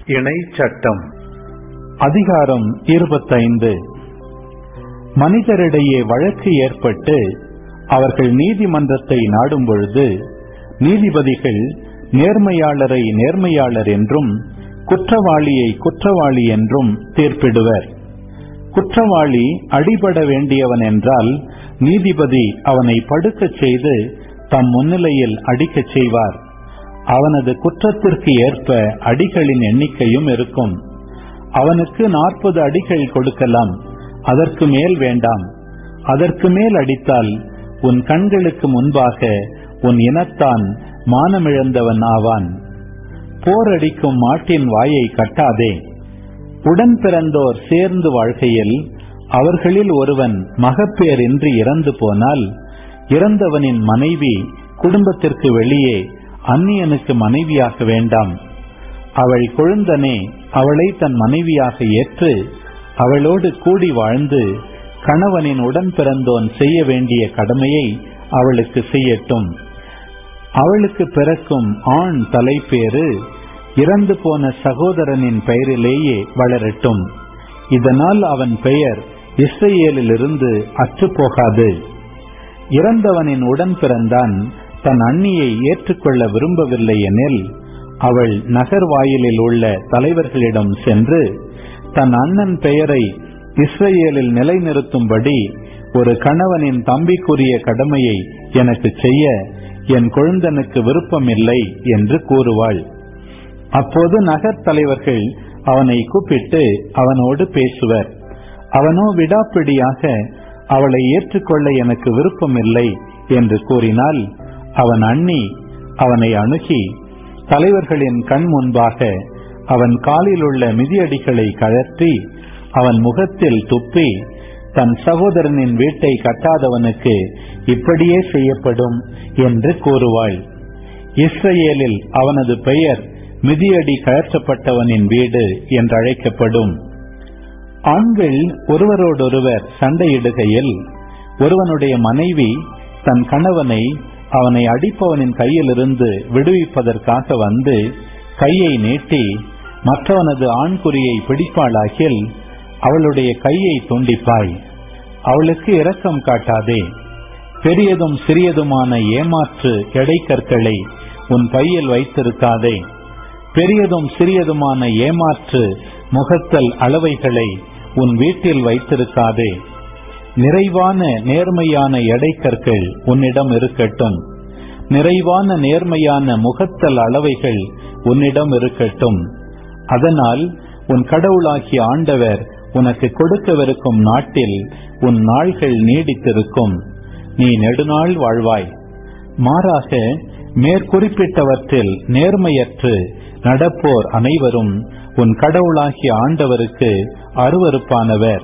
இணை சட்டம் அதிகாரம் இருபத்தைந்து மனிதரிடையே வழக்கு ஏற்பட்டு அவர்கள் நீதிமன்றத்தை நாடும் பொழுது நீதிபதிகள் நேர்மையாளரை நேர்மையாளர் என்றும் குற்றவாளியை குற்றவாளி என்றும் தீர்ப்பிடுவர் குற்றவாளி அடிபட வேண்டியவன் என்றால் நீதிபதி அவனை படுக்கச் செய்து தம் முன்னிலையில் அடிக்கச் செய்வார் அவனது குற்றத்திற்கு ஏற்ப அடிகளின் எண்ணிக்கையும் இருக்கும் அவனுக்கு நாற்பது அடிகள் கொடுக்கலாம் அதற்கு மேல் வேண்டாம் அதற்கு மேல் அடித்தால் உன் கண்களுக்கு முன்பாக உன் இனத்தான் மானமிழந்தவன் ஆவான் போர் அடிக்கும் மாட்டின் வாயை கட்டாதே உடன் பிறந்தோர் சேர்ந்து வாழ்கையில் அவர்களில் ஒருவன் மகப்பேரின்றி இறந்து போனால் இறந்தவனின் மனைவி குடும்பத்திற்கு வெளியே அந்நியனுக்கு மனைவியாக வேண்டாம் அவள் கொழுந்தனே அவளை தன் மனைவியாக ஏற்று அவளோடு கூடி வாழ்ந்து கணவனின் உடன் பிறந்தோன் செய்ய வேண்டிய கடமையை அவளுக்கு செய்யட்டும் அவளுக்கு பிறக்கும் ஆண் தலைப்பேறு இறந்து போன சகோதரனின் பெயரிலேயே வளரட்டும் இதனால் அவன் பெயர் இஸ்ரேலிலிருந்து அற்றுப்போகாது இறந்தவனின் உடன் பிறந்தான் தன் அண்ணியை ஏற்றுக்கொள்ள விரும்பவில்லை எனில் அவள் நகர் வாயிலில் உள்ள தலைவர்களிடம் சென்று தன் அண்ணன் பெயரை இஸ்ரேலில் நிலைநிறுத்தும்படி ஒரு கணவனின் தம்பிக்குரிய கடமையை எனக்கு செய்ய என் கொழுந்தனுக்கு விருப்பமில்லை என்று கூறுவாள் அப்போது நகர் தலைவர்கள் அவனை கூப்பிட்டு அவனோடு பேசுவர் அவனோ விடாப்பிடியாக அவளை ஏற்றுக்கொள்ள எனக்கு விருப்பமில்லை என்று கூறினால் அவன் அண்ணி அவனை அணுகி தலைவர்களின் கண் முன்பாக அவன் காலில் உள்ள மிதியடிகளை கழற்றி அவன் முகத்தில் துப்பி தன் சகோதரனின் வீட்டை கட்டாதவனுக்கு இப்படியே செய்யப்படும் என்று கூறுவாள் இஸ்ரேலில் அவனது பெயர் மிதியடி கழற்றப்பட்டவனின் வீடு என்றழைக்கப்படும் ஆண்கள் ஒருவரோடொருவர் சண்டையிடுகையில் ஒருவனுடைய மனைவி தன் கணவனை அவனை அடிப்பவனின் கையிலிருந்து விடுவிப்பதற்காக வந்து கையை நீட்டி மற்றவனது ஆண்குறியை பிடிப்பாளாகில் அவளுடைய கையை துண்டிப்பாய் அவளுக்கு இரக்கம் காட்டாதே பெரியதும் சிறியதுமான ஏமாற்று எடைக்கற்களை உன் பையில் வைத்திருக்காதே பெரியதும் சிறியதுமான ஏமாற்று முகத்தல் அளவைகளை உன் வீட்டில் வைத்திருக்காதே நிறைவான நேர்மையான எடைக்கற்கள் உன்னிடம் இருக்கட்டும் நிறைவான நேர்மையான முகத்தல் அளவைகள் உன்னிடம் இருக்கட்டும் அதனால் உன் கடவுளாகிய ஆண்டவர் உனக்கு கொடுக்கவிருக்கும் நாட்டில் உன் நாள்கள் நீடித்திருக்கும் நீ நெடுநாள் வாழ்வாய் மாறாக மேற்குறிப்பிட்டவற்றில் நேர்மையற்று நடப்போர் அனைவரும் உன் கடவுளாகிய ஆண்டவருக்கு அருவறுப்பானவர்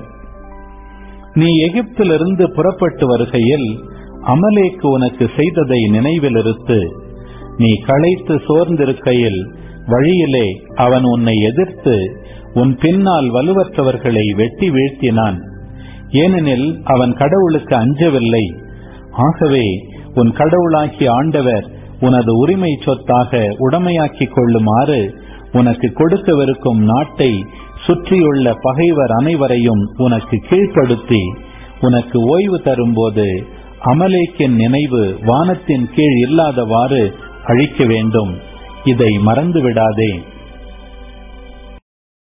நீ எகிப்திலிருந்து புறப்பட்டு வருகையில் அமலேக்கு உனக்கு செய்ததை நினைவில் இருத்து நீ களைத்து சோர்ந்திருக்கையில் வழியிலே அவன் உன்னை எதிர்த்து உன் பின்னால் வலுவற்றவர்களை வெட்டி வீழ்த்தினான் ஏனெனில் அவன் கடவுளுக்கு அஞ்சவில்லை ஆகவே உன் கடவுளாகிய ஆண்டவர் உனது உரிமை சொத்தாக உடமையாக்கிக் கொள்ளுமாறு உனக்கு கொடுக்கவிருக்கும் நாட்டை சுற்றியுள்ள பகைவர் அனைவரையும் உனக்கு கீழ்ப்படுத்தி உனக்கு ஓய்வு தரும்போது அமலேக்கின் நினைவு வானத்தின் கீழ் இல்லாதவாறு அழிக்க வேண்டும் இதை மறந்துவிடாதே